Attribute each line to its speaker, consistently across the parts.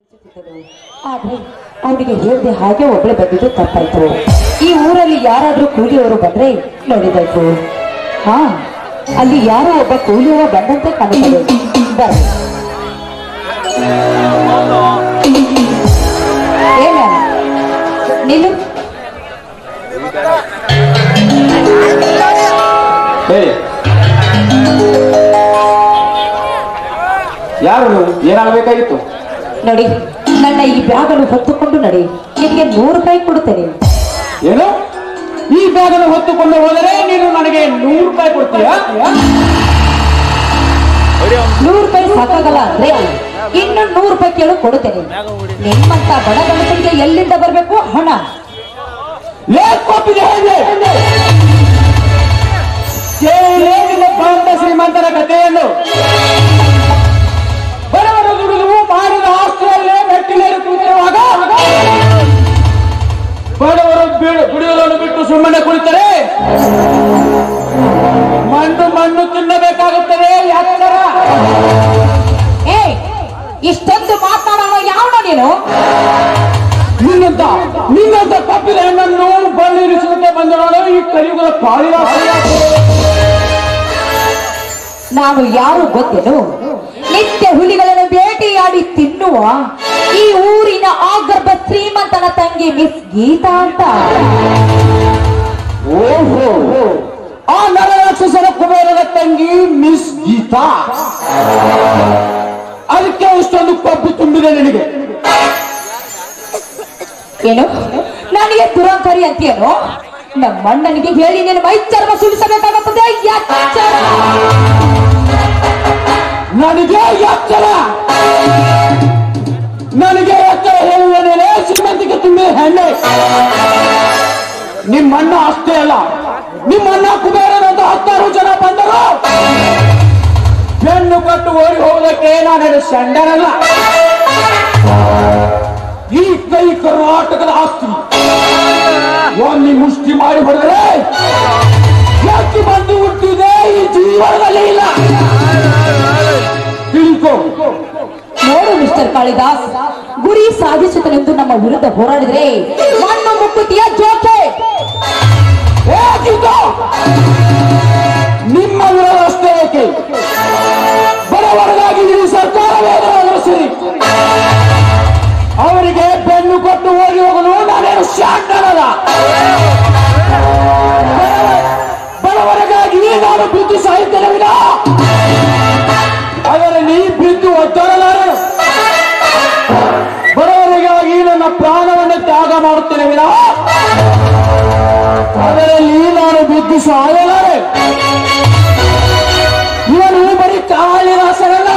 Speaker 1: ಆದ್ರೆ ಅವನಿಗೆ ಹೇಳ್ದೆ ಹಾಗೆ ಒಬ್ಳೆ ಬಂದಿದ್ದು ತಪ್ಪಾಯ್ತು ಈ ಊರಲ್ಲಿ ಯಾರಾದ್ರೂ ಕೂಲಿಯವರು ಬಂದ್ರೆ ನೋಡಿದಾಯ್ತು ಹಾ ಅಲ್ಲಿ ಯಾರೋ ಒಬ್ಬ ಕೂಲಿಯವ ಬಂದಂತೆ ಕಾಣುತ್ತದೆ ಬರ್ರಿ ಏನ ನಿಲ್ಲು
Speaker 2: ಹೇಳಿ ಯಾರು ನೀವು ಏನಾಗಬೇಕಾಗಿತ್ತು
Speaker 1: ನೋಡಿ ನನ್ನ ಈ ಬ್ಯಾಗನ್ನು ಹೊತ್ತುಕೊಂಡು ನಡಿ ನಿಮಗೆ ನೂರು ರೂಪಾಯಿ ಕೊಡುತ್ತೇನೆ
Speaker 2: ಏನು ಈ ಬ್ಯಾಗನ್ನು ಹೊತ್ತುಕೊಂಡು ಹೋದರೆ ನೀನು ನನಗೆ ನೂರು ರೂಪಾಯಿ ಕೊಡ್ತೀಯಾ
Speaker 1: ನೂರು ರೂಪಾಯಿ ಸಾಕಾಗಲ್ಲ ಅಂದ್ರೆ ಇನ್ನು ನೂರು ರೂಪಾಯಿ ಕೇಳು ಕೊಡುತ್ತೇನೆ ನಿಮ್ಮಂತ ಬಡ ಗಣಪತಿಗೆ ಎಲ್ಲಿಂದ ಬರಬೇಕು ಹಣ
Speaker 2: ಲೇಖೋಪಿಗೆ ಹೇಗೆ ಕೇಳಿಲೇ ನಿನ್ನ ಬಂದ ಶ್ರೀಮಂತರ ಕಥೆಯನ್ನು ಬಡವರ ದುಡಿದು ಮಾಡಿದ ಆಸ್ತಿಯಲ್ಲೇ ಮೆಟ್ಟಿಲೇರಿ ಕೂತಿರುವಾಗ ಬಡವರು ಬೀಳು- ದುಡಿಯುವುದನ್ನು ಬಿಟ್ಟು ಸುಮ್ಮನೆ ಕುಳಿತರೆ ಮಣ್ಣು ಮಣ್ಣು ತಿನ್ನಬೇಕಾಗುತ್ತದೆ ಎಚ್ಚರ
Speaker 1: ಏ ಇಷ್ಟೊಂದು ಮಾತನಾಡೋ ಯಾವನ ನೀನು
Speaker 2: ನಿನ್ನಂತ ನಿನ್ನಂತ ತಪ್ಪಿದ ಹೆಣ್ಣನ್ನು ಬಳ್ಳಿರಿಸುವಂತೆ ಬಂದವನು ಈ ಕಲಿಯುಗದ ಪಾಳಿನ
Speaker 1: ನಾನು ಯಾರು ಗೊತ್ತೇನು ನಿತ್ಯ ಹುಲಿಗಳನ್ನು ಬೇಟೆಯಾಡಿ ತಿನ್ನುವ ಈ ಊರಿನ ಆಗರ್ಭ ಶ್ರೀಮಂತನ ತಂಗಿ ಮಿಸ್ ಗೀತಾ ಅಂತ
Speaker 2: ಓಹೋ ಆ ನರರಾಕ್ಷಸರ ಕುಬೇರದ ತಂಗಿ ಮಿಸ್ ಗೀತಾ ಅದಕ್ಕೆ ಇಷ್ಟೊಂದು ಕಬ್ಬು ತುಂಬಿದೆ ನಿನಗೆ
Speaker 1: ಏನು ನನಗೆ ದುರಂಕಾರಿ ಅಂತೀಯನು ನಮ್ಮ ಅಣ್ಣನಿಗೆ ಹೇಳಿ ನೀನು ಮೈ ಚರ್ಮ ಸುಲಿಸಬೇಕಾಗುತ್ತದೆ ಎಚ್ಚರ
Speaker 2: ನನಗೆ ಎಚ್ಚರ ನನಗೆ ಎಚ್ಚರ ಹೇಳುವೇನೇನೆ ಶ್ರೀಮಂತಿಗೆ ತುಂಬಿದ ಹೆಣ್ಣೆ ನಿಮ್ಮಣ್ಣ ಅಷ್ಟೇ ಅಲ್ಲ ನಿಮ್ಮಣ್ಣ ಕುಬೇರನಂತ ಹತ್ತಾರು ಜನ ಬಂದರು ಬೆನ್ನು ಕಟ್ಟು ಓಡಿ ಹೋಗೋದಕ್ಕೆ ನಾನೇನು ಸಂಡನಲ್ಲ ಈ ಕೈ ಕರ್ನಾಟಕದ ಆಸ್ತಿ ಒಂದು ಮುಷ್ಟಿ ಮಾಡಿ ಹೊಡೆದರೆ ಎಷ್ಟು ಮಂದಿ ಹುಟ್ಟಿದೆ ಈ ಜೀವನದಲ್ಲಿ ಇಲ್ಲ ತಿಳ್ಕೊ
Speaker 1: ನೋಡು ಮಿಸ್ಟರ್ ಕಾಳಿದಾಸ್ ಗುರಿ ಸಾಧಿಸುತ್ತನೆಂದು ನಮ್ಮ ವಿರುದ್ಧ ಹೋರಾಡಿದ್ರೆ ಮಣ್ಣು ಮುಕ್ಕುತಿಯ ಜೋಕೆ
Speaker 2: ಏ ಗೀತಾ! ನಿಮ್ಮ ವಿರೋಧ ಅಷ್ಟೇ ಏಕೆ ಬಡವರಿಗಾಗಿ ನೀವು ಸರ್ಕಾರವೇನಾದರೂ ಸರಿ ಅವರಿಗೆ ಬೆನ್ನು ಕೊಟ್ಟು ಹೋಗಿ ಹೋಗಲು ನಾನೇನು ಶಾಂತನಲ್ಲ ಬಡವರಿಗಾಗಿ ನಾನು ಬಿದ್ದು ಸಾಯುತ್ತೇನೆ ವಿನ ಅದರಲ್ಲಿ ಬಿದ್ದು ಒದ್ದಾಡಲಾರನು ಬಡವರಿಗಾಗಿ ನನ್ನ ಪ್ರಾಣವನ್ನು ತ್ಯಾಗ ಮಾಡುತ್ತೇನೆ ವಿನ ಅದರಲ್ಲಿ ನಾನು ಬಿದ್ದು ಸಾಯಲಾರೆ ಇವನು ಬರೀ ಕಾಳಿದಾಸನಲ್ಲ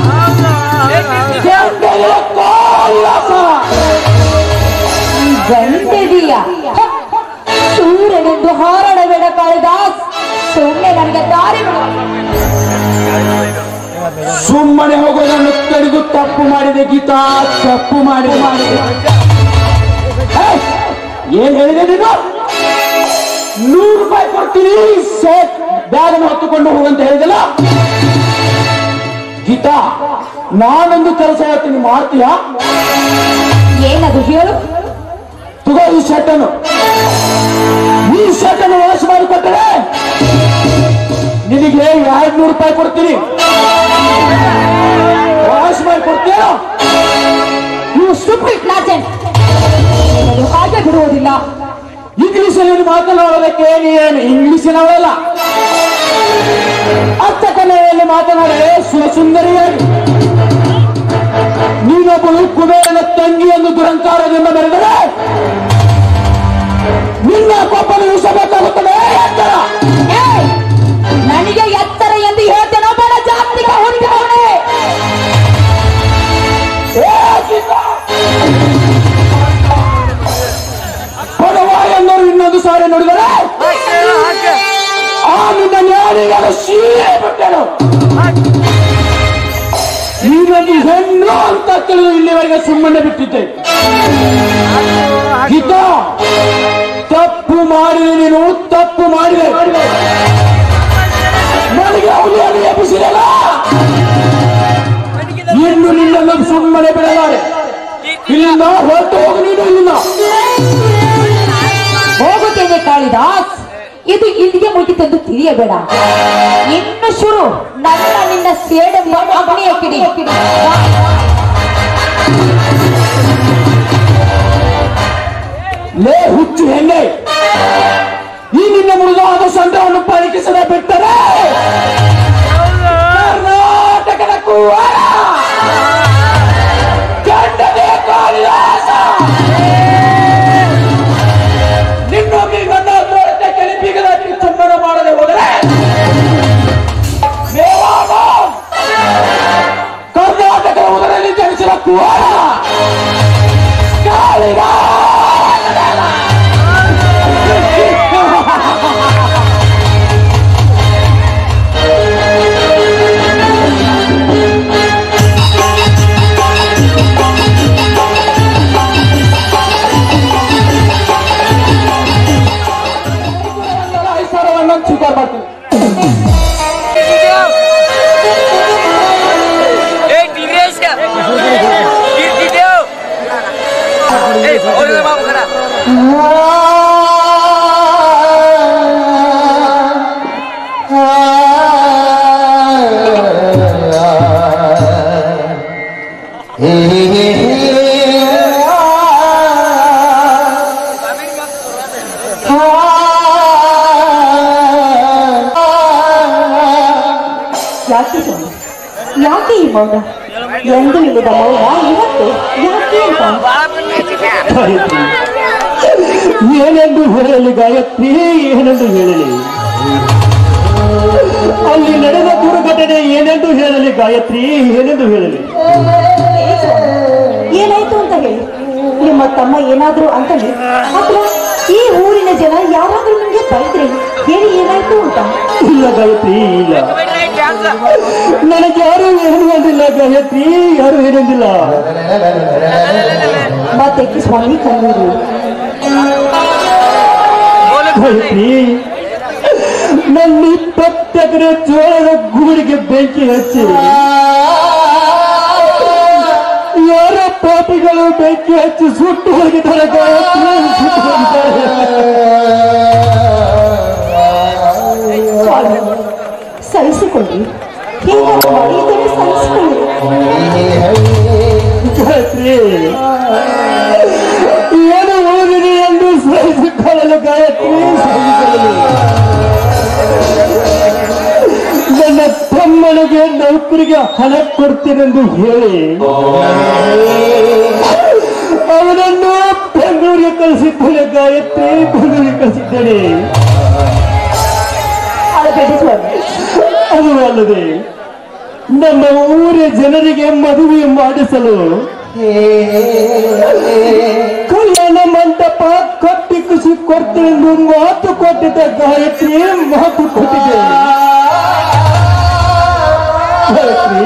Speaker 2: ಗಂಟೆಯ ಕಾಳಿದಾಸ
Speaker 1: ಗಂಟೆದೀಯ ಸೂರ್ಯನೆಂದು ಹಾರಾಡಬೇಡ ಕಾಳಿದಾಸ್ ಸುಮ್ಮನೆ ನನಗೆ ದಾರಿ ಬಿಡು.
Speaker 2: ಸುಮ್ಮನೆ ಹೋಗೋದನ್ನು ತಡೆದು ತಪ್ಪು ಮಾಡಿದೆ ಗೀತಾ ತಪ್ಪು ಮಾಡಿದೆ ಮಾಡಿದೆ ಏಯ್! ಏನ್ ಹೇಳಿದೆ ನೀನು ನೂರು ರೂಪಾಯಿ ಕೊಡ್ತೀನಿ ಸೇಫ್ ಬ್ಯಾಗ್ ಅನ್ನು ಹೊತ್ತುಕೊಂಡು ಹೋಗಂತ ಹೇಳಿದಲ್ಲ ಗೀತಾ ನಾನೊಂದು ಕೆಲಸ ಹೇಳ್ತೀನಿ ಮಾಡ್ತೀಯಾ
Speaker 1: ಏನದು ಹೇಳು
Speaker 2: ತಗೋ ಈ ಶರ್ಟ್ ಅನ್ನು ಈ ಶರ್ಟ್ ಅನ್ನು ವಾಶ್ ಮಾಡಿ ಕೊಟ್ಟರೆ ನಿನಗೆ ಎರಡ್ ನೂರು ರೂಪಾಯಿ ಕೊಡ್ತೀನಿ ವಾಶ್ ಮಾಡಿ ಕೊಡ್ತೀಯ ನೀವು ಸ್ಟುಪಿಡ್
Speaker 1: ನಾಚನ್ ನಿನ್ನನ್ನು ಹಾಗೆ ಬಿಡುವುದಿಲ್ಲ
Speaker 2: ಇಂಗ್ಲಿಷಲ್ಲಿ ಮಾತನಾಡೋದಕ್ಕೆ ನೀನು ಇಂಗ್ಲಿಷಿನವಳಲ್ಲ ಅತ್ತ ಕನ್ನಡದಲ್ಲಿ ಮಾತನಾಡಲೇ ಸುಂದರಿಯಾಗಿ ನೀನೊಬ್ಬಳು ಕುಬೇರನ ತಂಗಿ ಎಂದು ದುರಂಕಾರದಿಂದ ಮೆರೆದರೆ ನಿನ್ನ ಕೊಪ್ಪಲು ಇಳಿಸಬೇಕಾಗುತ್ತದೆ ಎತ್ತರ.
Speaker 1: ಏಯ್! ನನಗೆ ಎತ್ತರ ಎಂದು ಹೇಳ್ತೇನೋ ಬೇಡ ಜಾಸ್ತಿಗೆ ಹುಡುಗವನೇ
Speaker 2: ಏ ಗೀತಾ! ಬಡವ ಎಂದರು ಇನ್ನೊಂದು ಸಾರಿ ನೋಡಿದರೆ ಆ ನಿನ್ನ ನ್ಯಾಣಿಗಳು ಸೀರೆ ಬಿಟ್ಟನು ನೀನೊಂದು ಹೆಣ್ಣು ಅಂತ ತಿಳಿದು ಇಲ್ಲಿವರೆಗೆ ಸುಮ್ಮನೆ ಬಿಟ್ಟಿದ್ದೆ ಗೀತಾ ತಪ್ಪು ಮಾಡಿದೆ ನೀನು ತಪ್ಪು ಮಾಡಿದೆ ನನಗೆ ಅವಳಿಯನ್ನು ಎಬ್ಬಿಸಿದಲ್ಲ ಇನ್ನು ನಿನ್ನನ್ನು ಸುಮ್ಮನೆ ಬಿಡಲಾರೆ
Speaker 1: ಕಾಳಿದಾಸ್ ಇದು ಇಲ್ಲಿಗೆ ಮುಗಿತೆಂದು ತಿಳಿಯಬೇಡ ಇನ್ನು ಶುರು ನನ್ನ ನಿನ್ನ ಸೇಡೆಂಬ ಅಗ್ನಿಯ ಕಿಡಿ
Speaker 2: ಲೇ ಹುಚ್ಚು ಹೆಣ್ಣೆ ಈ ನಿನ್ನ ಮೃದುವಾದ ಸಂಘವನ್ನು ಪರೀಕ್ಷಿಸದೆ ಬಿಟ್ಟರೆ ಕರ್ನಾಟಕದ ಕುವರ ಗಂಡನೇ ಕಾಳಿದಾಸ ನಿನ್ನೊಮ್ಮೆ ನನ್ನ ತೋರತೆ ಕೆಲಿಪಿಗದ ಚುಮ್ಮನ ಮಾಡದೆ ಹೋದರೆ ಮೇವಾಡ ಕರ್ನಾಟಕದ ಉದರಲ್ಲಿ ಜನಿಸಿದ ಕುವರ ಐಶ್ವರ್ಯವನ್ನು ಸ್ವೀಕಾರ ಮಾಡ್ತೀನಿ
Speaker 3: Ei, direita! Entendeu? Ei, olha lá, cara.
Speaker 1: ಯಾಕೆ ಸ್ವಾಮಿ ಯಾಕೆ ಈ ಮೌನ ಎಂದು ಇಲ್ಲದ ಮೌನ ಇವತ್ತು ಯಾಕೆ ಅಂತ
Speaker 2: ಗಾಯತ್ರಿ ಏನೆಂದು ಹೇಳಲಿ ಗಾಯತ್ರಿ ಏನೆಂದು ಹೇಳಲಿ ಅಲ್ಲಿ ನಡೆದ ದುರ್ಘಟನೆ ಏನೆಂದು ಹೇಳಲಿ ಗಾಯತ್ರಿ ಏನೆಂದು ಹೇಳಲಿ
Speaker 1: ಏ ಸ್ವಾಮಿ, ಏನಾಯ್ತು ಅಂತ ಹೇಳಿ ನಿಮ್ಮ ತಮ್ಮ ಏನಾದ್ರು ಅಂತಲೇ ಅಥವಾ ಈ ಊರಿನ ಜನ ಯಾರಾದ್ರೂ ನಿಮ್ಗೆ ಬೈದ್ರೆ ಹೇಳಿ ಏನಾಯ್ತು ಅಂತ
Speaker 2: ಇಲ್ಲ ಗಾಯತ್ರಿ ಇಲ್ಲ ನನಗೆ ಯಾರು ಏನು ಅಂದಿಲ್ಲ ಗಾಯತ್ರಿ ಯಾರು ಏನಂದಿಲ್ಲ
Speaker 1: ಮತ್ತೆ ಸ್ವಾಮಿ ಕಣ್ಣೀರು
Speaker 2: ಗಾಯತ್ರಿ ನನ್ನ ಇಪ್ಪತ್ತೆಕರೆ ಜೋಳದ ಗೂಡಿಗೆ ಬೆಂಕಿ ಹಚ್ಚಿ ಯಾರ ಪಾಪಿಗಳು ಬೆಂಕಿ ಹಚ್ಚಿ ಸುಟ್ಟು ಹೋಗಿದ್ದಾರೆ ಗಾಯತ್ರಿ ಸುಟ್ಟು ಹೋಗಿದ್ದಾರೆ
Speaker 1: ಸ್ವಾಮಿ ಸಹಿಸಿಕೊಳ್ಳಿ ಹೀಗಾದ್ರೂ ಮಾಡಿ ಇದನ್ನು ಸಹಿಸಿಕೊಳ್ಳಿ
Speaker 2: ಗಾಯತ್ರಿ ಏನು ಉಳಿದಿದೆ ಎಂದು ಸಹಿಸಿಕೊಳ್ಳಲು ಗಾಯತ್ರಿ ಸಹಿಸಿಕೊಳ್ಳಲು ನನ್ನ ತಮ್ಮನಿಗೆ ನೌಕರಿಗೆ ಹಣ ಕೊಡ್ತೀನೆಂದು ಹೇಳಿ ಅವನನ್ನು ಬೆಂಗಳೂರಿಗೆ ಕಳಿಸಿದ್ದೇನೆ ಗಾಯತ್ರಿ ಬೆಂಗಳೂರಿಗೆ ಕಳಿಸಿದ್ದೇನೆ
Speaker 1: ಅಳಬೇಡಿ ಸ್ವಾಮಿ
Speaker 2: ಅದು ಅಲ್ಲದೆ ನಮ್ಮ ಊರಿನ ಜನರಿಗೆ ಮದುವೆ ಮಾಡಿಸಲು ಕಲ್ಯಾಣ ಮಂಟಪ ಕಟ್ಟಿ ಖುಷಿ ಕೊಡ್ತೀನಿ ಮಾತು ಕೊಟ್ಟಿದ್ದ ಗಾಯತ್ರಿ ಮಾತು ಕೊಟ್ಟಿದ್ದೆ ಗಾಯತ್ರಿ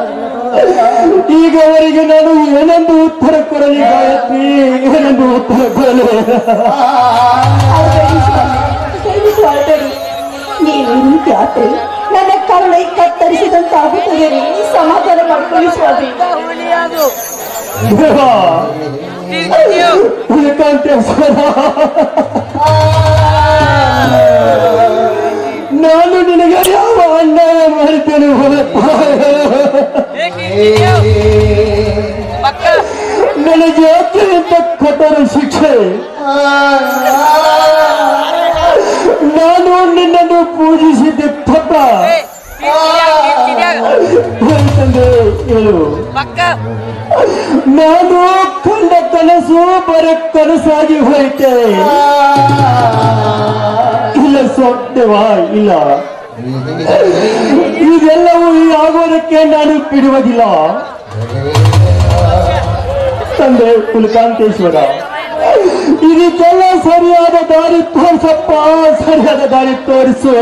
Speaker 2: ಈಗವರೆಗೆ ನಾನು ಏನೆಂದು ಉತ್ತರ ಕೊಡಲಿ ಗಾಯತ್ರಿ ಏನೆಂದು ಉತ್ತರ ಕೊಡಲಿ
Speaker 1: ಅಳಬೇಡಿ ಸ್ವಾಮಿ ದಯವಿಟ್ಟು ಅಳಬೇಡಿ ನೀವು ಈ ರೀತಿ ಆದ್ರೆ ನನ್ನ ಕರುಣೆ ಕತ್ತರಿಸಿದಂತಾಗುತ್ತದೆ ರೀ. ಸಮಾಧಾನ ಮಾಡ್ಕೊಳ್ಳಿ ಸ್ವಾಮಿ
Speaker 2: ದೇವ ಉಳಿಕಾಂತೇಶ್ವರ ನಾನು ನಿನಗೆ ಯಾವ ಅನ್ಯಾಯ ಮಾಡಿದ್ದೇನೆ ನನಗೆ ಯಾಕೆ ಇಂಥ ಕಠೋರ ಶಿಕ್ಷೆ ನಾನು ನಿನ್ನನ್ನು ಪೂಜಿಸಿದ್ದೆ ತಪ್ಪ ಹೇಳ್ತಂದೆ ಹೇಳು ನಾನು ಕಂಡ ಕನಸು ಬರ ಕನಸಾಗಿ ಹೋಯ್ತೆ ಇಲ್ಲ ಸ್ವಪ್ನವಾ ಇಲ್ಲ ಇದೆಲ್ಲವೂ ಆಗೋದಕ್ಕೆ ನಾನು ಬಿಡುವುದಿಲ್ಲ ತಂದೆ ಕುಲಕಾಂತೇಶ್ವರ ಇದಕ್ಕೆಲ್ಲ ಸರಿಯಾದ ದಾರಿ ತೋರಿಸಪ್ಪ ಸರಿಯಾದ ದಾರಿ ತೋರಿಸು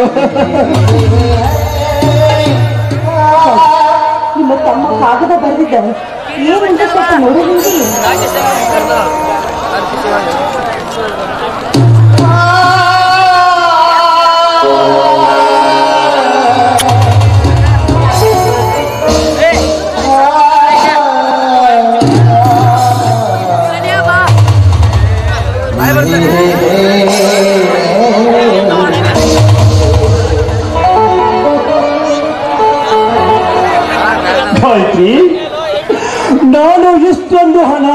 Speaker 1: ನಿಮ್ಮ ತಮ್ಮ ಕಾಗದ ಬರೆದಿದ್ದಾರೆ ಏನಂತ ಸ್ವಲ್ಪ ನೋಡೋದಿದೆ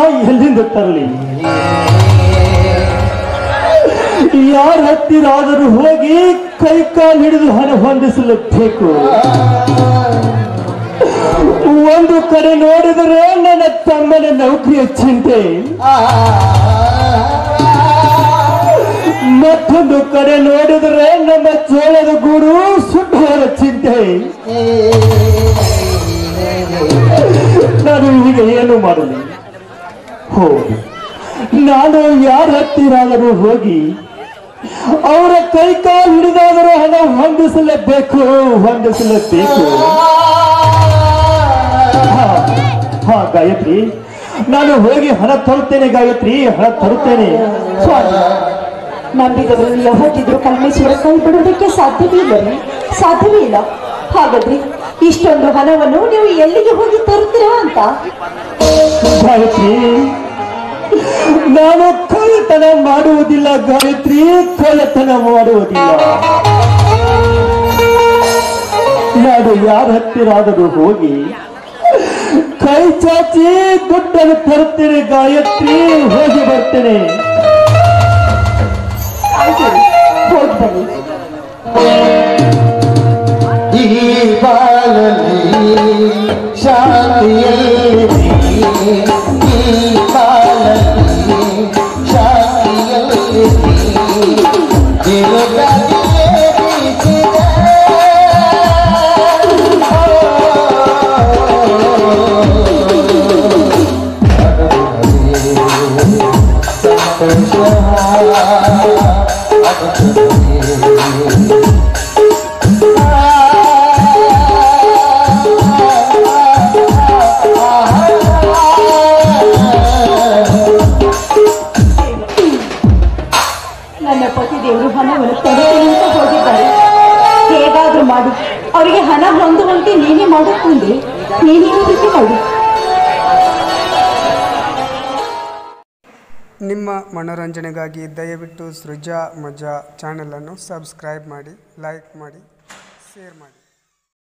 Speaker 2: ಎಲ್ಲಿಂದ ತರಲಿ ಯಾರ ಹತ್ತಿರಾದರೂ ಹೋಗಿ ಕೈ ಕಾಲು ಹಿಡಿದು ಹಣ ಹೊಂದಿಸಲೇಬೇಕು ಒಂದು ಕಡೆ ನೋಡಿದರೆ ನನ್ನ ತಮ್ಮನ ನೌಕರಿಯ ಚಿಂತೆ ಮತ್ತೊಂದು ಕಡೆ ನೋಡಿದರೆ ನಮ್ಮ ಜೋಳದ ಗೂಡು ಸುಟ್ಟವರ ಚಿಂತೆ ನಾನು ಈಗ ಏನು ಮಾಡಲಿ ಹೌದು ನಾನು ಯಾರ ಹತ್ತಿರಾದರೂ ಹೋಗಿ ಅವರ ಕೈ ಕಾಲು ಹಿಡಿದಾದರೂ ಹಣ ಹೊಂದಿಸಲೇಬೇಕು ಹೊಂದಿಸಲೇಬೇಕು ಹಾ, ಹಾ ಗಾಯತ್ರಿ ನಾನು ಹೋಗಿ ಹಣ ತರುತ್ತೇನೆ ಗಾಯತ್ರಿ ಹಣ ತರುತ್ತೇನೆ
Speaker 1: ಸ್ವಾಮಿ ನಂಬಿದವರು ಯಾವತ್ತಿದ್ರು ಕಲ್ಮೇಶ್ವರ ಕೈ ಬಿಡುವುದಕ್ಕೆ ಸಾಧ್ಯವೇ ಇಲ್ಲ ಸಾಧ್ಯವೇ ಇಲ್ಲ ಹಾಗಾದ್ರೆ ಇಷ್ಟೊಂದು ಹಣವನ್ನು ನೀವು ಎಲ್ಲಿಗೆ ಹೋಗಿ ತರುತ್ತೀರಾ ಅಂತ
Speaker 2: ಗಾಯತ್ರಿ ನಾನು ಕಳ್ಳತನ ಮಾಡುವುದಿಲ್ಲ ಗಾಯತ್ರಿ ಕಳ್ಳತನ ಮಾಡುವುದಿಲ್ಲ ನಾನು ಯಾರ ಹತ್ತಿರಾದರೂ ಹೋಗಿ ಕೈ ಚಾಚಿ ದುಡ್ಡನ್ನು ತರುತ್ತೇನೆ ಗಾಯತ್ರಿ ಹೋಗಿ ಬರ್ತೇನೆ
Speaker 1: ಆಯ್ತು ಹೋಗಿ ಬನ್ನಿ
Speaker 4: ಈ ಬಾಳಲಿ ಶಾಂತಿಯಲ್ಲಿ ಈ ಬಾಳಲಿ ಶಾಂತಿಯಲ್ಲಿ ದೇವರಾಗಿಯೇ ಬೀಸಿದೆ. ಸಂತೋಷ
Speaker 1: ನನ್ನ ಪತಿ ದೇವರು ಹಣವನ್ನು ತರುತ್ತೇನೆ ಅಂತ ಹೋಗಿದ್ದಾರೆ ಹೇಗಾದ್ರೂ ಮಾಡಿ ಅವರಿಗೆ ಹಣ ಹೊಂದುವಂತೆ ನೀನೇ ಮಾಡುತ್ತಂದೆ ನೀನೇ ರೀತಿ ಮಾಡು
Speaker 5: ನಿಮ್ಮ ಮನೋರಂಜನೆಗಾಗಿ ದಯವಿಟ್ಟು ಸೃಜಾ ಮಜಾ ಚಾನಲನ್ನು ಸಬ್ಸ್ಕ್ರೈಬ್ ಮಾಡಿ ಲೈಕ್ ಮಾಡಿ ಶೇರ್ ಮಾಡಿ